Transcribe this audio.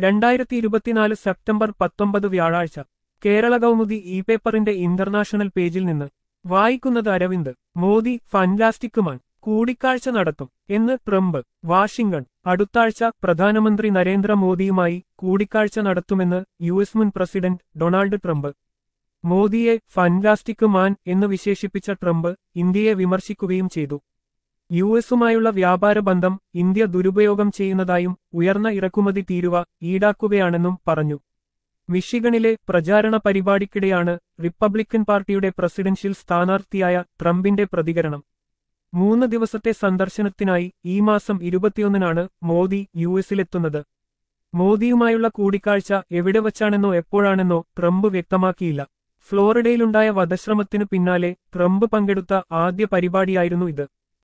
രണ്ടായിരത്തി ഇരുപത്തിനാല് സെപ്റ്റംബർ പത്തൊമ്പത് വ്യാഴാഴ്ച കേരള കൗമുദി ഇ പേപ്പറിന്റെ ഇന്റർനാഷണൽ പേജിൽ നിന്ന് വായിക്കുന്നത് അരവിന്ദ് മോദി ഫന്റാസ്റ്റിക്കുമാൻ കൂടിക്കാഴ്ച നടത്തും എന്ന് ട്രംപ് വാഷിംഗ്ടൺ അടുത്താഴ്ച പ്രധാനമന്ത്രി നരേന്ദ്രമോദിയുമായി കൂടിക്കാഴ്ച നടത്തുമെന്ന് യു എസ് മുൻ പ്രസിഡന്റ് ഡൊണാൾഡ് ട്രംപ് മോദിയെ ഫന്റാസ്റ്റിക് മാൻ എന്ന് വിശേഷിപ്പിച്ച ട്രംപ് ഇന്ത്യയെ വിമർശിക്കുകയും ചെയ്തു യു എസുമായുള്ള വ്യാപാര ബന്ധം ഇന്ത്യ ദുരുപയോഗം ചെയ്യുന്നതായും ഉയർന്ന ഇറക്കുമതി തീരുവ ഈടാക്കുകയാണെന്നും പറഞ്ഞു മിഷിഗണിലെ പ്രചാരണ പരിപാടിക്കിടെയാണ് റിപ്പബ്ലിക്കൻ പാർട്ടിയുടെ പ്രസിഡൻഷ്യൽ സ്ഥാനാർത്ഥിയായ ട്രംപിന്റെ പ്രതികരണം മൂന്ന് ദിവസത്തെ സന്ദർശനത്തിനായി ഈ മാസം ഇരുപത്തിയൊന്നിനാണ് മോദി യു എസിലെത്തുന്നത് മോദിയുമായുള്ള കൂടിക്കാഴ്ച എവിടെ വച്ചാണെന്നോ എപ്പോഴാണെന്നോ ട്രംപ് വ്യക്തമാക്കിയില്ല ഫ്ലോറിഡയിലുണ്ടായ വധശ്രമത്തിനു പിന്നാലെ ട്രംപ് പങ്കെടുത്ത ആദ്യ പരിപാടിയായിരുന്നു ഇത്